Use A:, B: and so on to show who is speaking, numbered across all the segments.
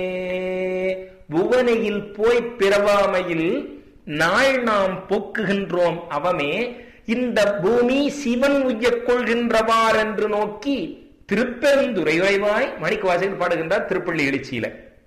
A: புவனையில் போய் பிறவாமையில் நாள் நாம் போக்குகின்றோம் அவமே இந்த பூமி சிவன் உய்யக் கொள்கின்றவார் என்று நோக்கி திருப்பெருந்துரைவாய் மணிக்கு வாசகர் பாடுகின்றார் திருப்பள்ளி எழுச்சியில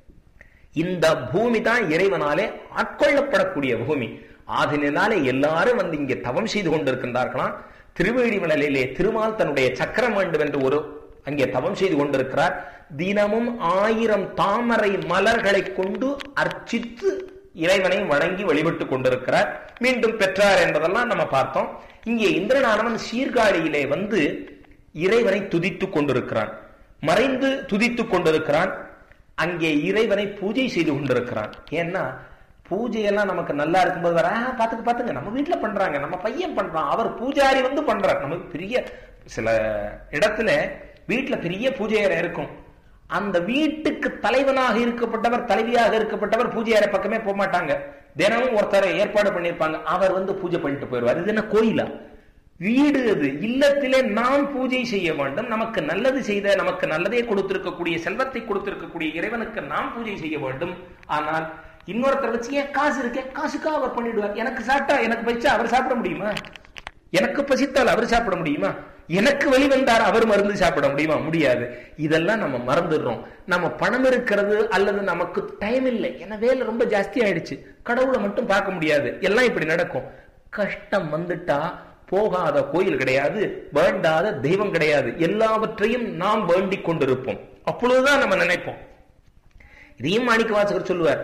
A: இந்த பூமி தான் இறைவனாலே ஆட்கொள்ளப்படக்கூடிய பூமி ஆதினாலே எல்லாரும் வந்து இங்கே தவம் செய்து கொண்டிருக்கின்றார்களாம் திருவேழிமலையிலே திருமால் தன்னுடைய சக்கரம் வேண்டும் என்று ஒரு அங்கே தவம் செய்து கொண்டிருக்கிறார் தினமும் ஆயிரம் தாமரை மலர்களை கொண்டு அர்ச்சித்து இறைவனை வணங்கி வழிபட்டு கொண்டிருக்கிறார் மீண்டும் பெற்றார் என்பதெல்லாம் நம்ம பார்த்தோம் இங்கே இந்திரனானவன் சீர்காழியிலே வந்து இறைவனை துதித்துக் கொண்டிருக்கிறான் மறைந்து துதித்துக் கொண்டிருக்கிறான் அங்கே இறைவனை பூஜை செய்து கொண்டிருக்கிறான் ஏன்னா பூஜையெல்லாம் நமக்கு நல்லா இருக்கும்போது வர "ஆ, பாத்துக்க பாத்துங்க நம்ம வீட்டுல பண்றாங்க நம்ம பையன் பண்றான் அவர் பூஜாரி வந்து பண்றார் நமக்கு பெரிய சில இடத்துல வீட்டுல பெரிய பூஜை அறை இருக்கும் அந்த வீட்டுக்கு தலைவனாக இருக்கப்பட்டவர் தலைவியாக இருக்கப்பட்டவர் பூஜை அறை பக்கமே போக மாட்டாங்க தினமும் ஒருத்தரை ஏற்பாடு பண்ணியிருப்பாங்க அவர் வந்து பூஜை பண்ணிட்டு போயிடுவார் இது என்ன கோயிலா வீடு அது இல்லத்திலே நாம் பூஜை செய்ய வேண்டும் நமக்கு நல்லது செய்த நமக்கு நல்லதே கொடுத்திருக்கக்கூடிய செல்வத்தை கொடுத்திருக்கக்கூடிய இறைவனுக்கு நாம் பூஜை செய்ய வேண்டும் ஆனால் இன்னொருத்தர் வச்சு ஏன் காசு இருக்கே காசுக்காக அவர் பண்ணிடுவார் எனக்கு சாப்பிட்டா எனக்கு பசிச்சா அவர் சாப்பிட முடியுமா எனக்கு பசித்தால் அவர் சாப்பிட முடியுமா எனக்கு வெளி வந்தார் அவர் மருந்து சாப்பிட முடியுமா முடியாது இதெல்லாம் நம்ம மறந்துடுறோம் நம்ம பணம் இருக்கிறது அல்லது நமக்கு டைம் இல்லை ஏன்னா வேலை ரொம்ப ஜாஸ்தி ஆயிடுச்சு கடவுளை மட்டும் பார்க்க முடியாது எல்லாம் இப்படி நடக்கும் கஷ்டம் வந்துட்டா போகாத கோயில் கிடையாது வேண்டாத தெய்வம் கிடையாது எல்லாவற்றையும் நாம் வேண்டிக் கொண்டிருப்போம் அப்பொழுதுதான் நம்ம நினைப்போம் இதையும் மாணிக்க வாசகர் சொல்லுவார்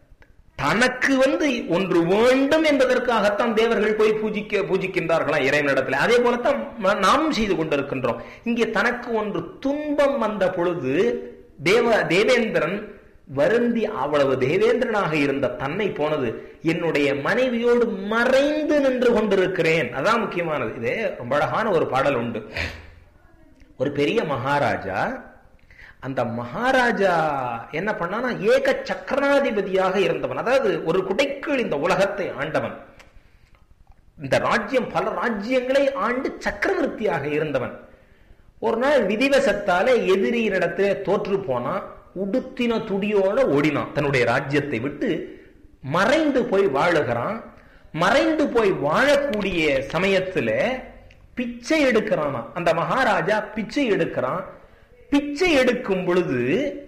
A: தனக்கு வந்து ஒன்று வேண்டும் என்பதற்காகத்தான் தேவர்கள் போய் பூஜிக்க பூஜிக்கின்றார்களாம் இறைவனிடத்தில் அதே போலத்தான் ம- நாமும் செய்து கொண்டிருக்கின்றோம் இங்கே தனக்கு ஒன்று துன்பம் வந்த பொழுது தேவ தேவேந்திரன் வருந்தி அவ்வளவு தேவேந்திரனாக இருந்த தன்னை போனது என்னுடைய மனைவியோடு மறைந்து நின்று கொண்டிருக்கிறேன் அதான் முக்கியமானது இது ரொம்ப அழகான ஒரு பாடல் உண்டு ஒரு பெரிய மகாராஜா அந்த மகாராஜா என்ன பண்ணானா ஏக சக்கராதிபதியாக இருந்தவன் அதாவது ஒரு குடைக்குள் இந்த உலகத்தை ஆண்டவன் இந்த ராஜ்யம் பல ராஜ்யங்களை ஆண்டு சக்கரவர்த்தியாக இருந்தவன் ஒரு நாள் விதிவசத்தாலே எதிரியினிடத்திலே தோற்று போனா உடுத்தின துடியோட ஓடினான் தன்னுடைய ராஜ்யத்தை விட்டு மறைந்து போய் வாழுகிறான் மறைந்து போய் வாழக்கூடிய சமயத்துல பிச்சை எடுக்கிறானா அந்த மகாராஜா பிச்சை எடுக்கிறான் பிச்சை எடுக்கும் பொழுது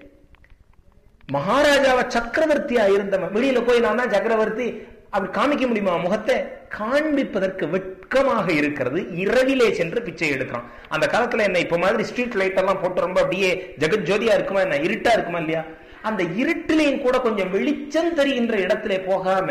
A: மகாராஜாவை சக்கரவர்த்தியா இருந்தவன் வெளியில போய் நான் தான் சக்கரவர்த்தி அப்படி காமிக்க முடியுமா முகத்தை காண்பிப்பதற்கு வெட்கமாக இருக்கிறது இரவிலே சென்று பிச்சை எடுக்கிறான் அந்த காலத்துல என்ன இப்ப மாதிரி ஸ்ட்ரீட் லைட் எல்லாம் போட்டு ரொம்ப அப்படியே ஜெகத் ஜோதியா இருக்குமா என்ன இருட்டா இருக்குமா இல்லையா அந்த இருட்டிலையும் கூட கொஞ்சம் வெளிச்சம் தெரிகின்ற இடத்திலே போகாம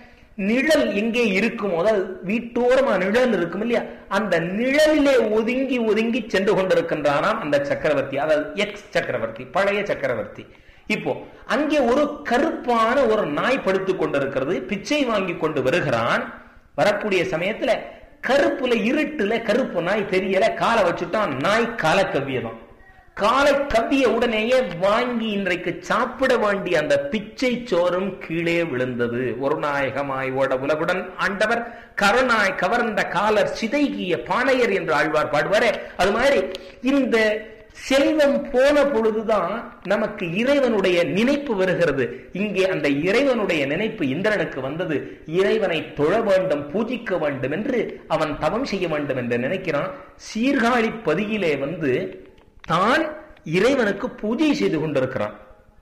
A: நிழல் எங்கே இருக்குமோ அதாவது வீட்டோரமா நிழல் இருக்கும் இல்லையா அந்த நிழலிலே ஒதுங்கி ஒதுங்கி சென்று கொண்டிருக்கின்றானாம் அந்த சக்கரவர்த்தி அதாவது எக்ஸ் சக்கரவர்த்தி பழைய சக்கரவர்த்தி இப்போ அங்கே ஒரு கருப்பான ஒரு நாய் படுத்துக் கொண்டிருக்கிறது பிச்சை வாங்கி கொண்டு வருகிறான் வரக்கூடிய சமயத்துல கருப்புல இருட்டுல கருப்பு நாய் தெரியல காலை வச்சுட்டான் நாய் காலை கவ்வியதான் காலை கவ்விய உடனேயே வாங்கி இன்றைக்கு சாப்பிட வேண்டிய அந்த பிச்சை சோறும் கீழே விழுந்தது ஒரு நாயகமாய் ஓட உலகுடன் ஆண்டவர் கருணாய் கவர்ந்த காலர் சிதைகிய பானையர் என்று ஆழ்வார் பாடுவாரே அது மாதிரி இந்த செல்வம் போன பொழுதுதான் நமக்கு இறைவனுடைய நினைப்பு வருகிறது இங்கே அந்த இறைவனுடைய நினைப்பு இந்திரனுக்கு வந்தது இறைவனை தொழ வேண்டும் பூஜிக்க வேண்டும் என்று அவன் தவம் செய்ய வேண்டும் என்று நினைக்கிறான் சீர்காழி பதியிலே வந்து தான் இறைவனுக்கு பூஜை செய்து கொண்டிருக்கிறான்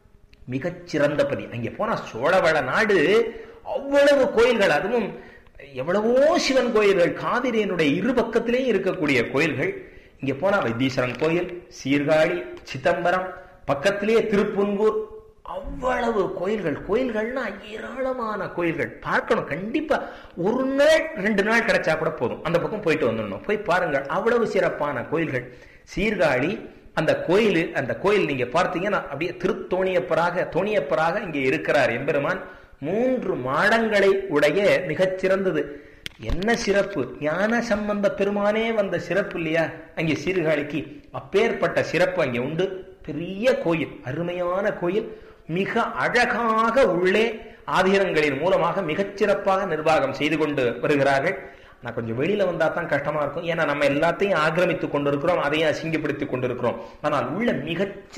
A: மிகச் சிறந்த பதி அங்கே போனா சோழவள நாடு அவ்வளவு கோயில்கள் அதுவும் எவ்வளவோ சிவன் கோயில்கள் காவிரியினுடைய இரு பக்கத்திலேயும் இருக்கக்கூடிய கோயில்கள் இங்க போனா வைத்தீஸ்வரன் கோயில் சீர்காழி சிதம்பரம் பக்கத்திலேயே திருப்புன்கூர் அவ்வளவு கோயில்கள் கோயில்கள்னா ஏராளமான கோயில்கள் பார்க்கணும் கண்டிப்பா ஒரு நாள் ரெண்டு நாள் கிடைச்சா கூட போதும் அந்த பக்கம் போயிட்டு வந்துடணும் போய் பாருங்கள் அவ்வளவு சிறப்பான கோயில்கள் சீர்காழி அந்த கோயில் அந்த கோயில் நீங்க பார்த்தீங்கன்னா அப்படியே திருத்தோணியப்பராக தோணியப்பராக இங்கே இருக்கிறார் எம்பெருமான் மூன்று மாடங்களை உடைய மிகச் சிறந்தது என்ன சிறப்பு ஞான சம்பந்த பெருமானே வந்த சிறப்பு இல்லையா அங்கே சீர்காழிக்கு அப்பேற்பட்ட சிறப்பு அங்கே உண்டு பெரிய கோயில் அருமையான கோயில் மிக அழகாக உள்ளே ஆதிரங்களின் மூலமாக மிகச் சிறப்பாக நிர்வாகம் செய்து கொண்டு வருகிறார்கள் நான் கொஞ்சம் வெளியில வந்தா தான் கஷ்டமா இருக்கும் ஏன்னா நம்ம எல்லாத்தையும் ஆக்கிரமித்துக் கொண்டிருக்கிறோம் அதையும் அசிங்கப்படுத்திக் கொண்டிருக்கிறோம் ஆனால் உள்ள மிகச்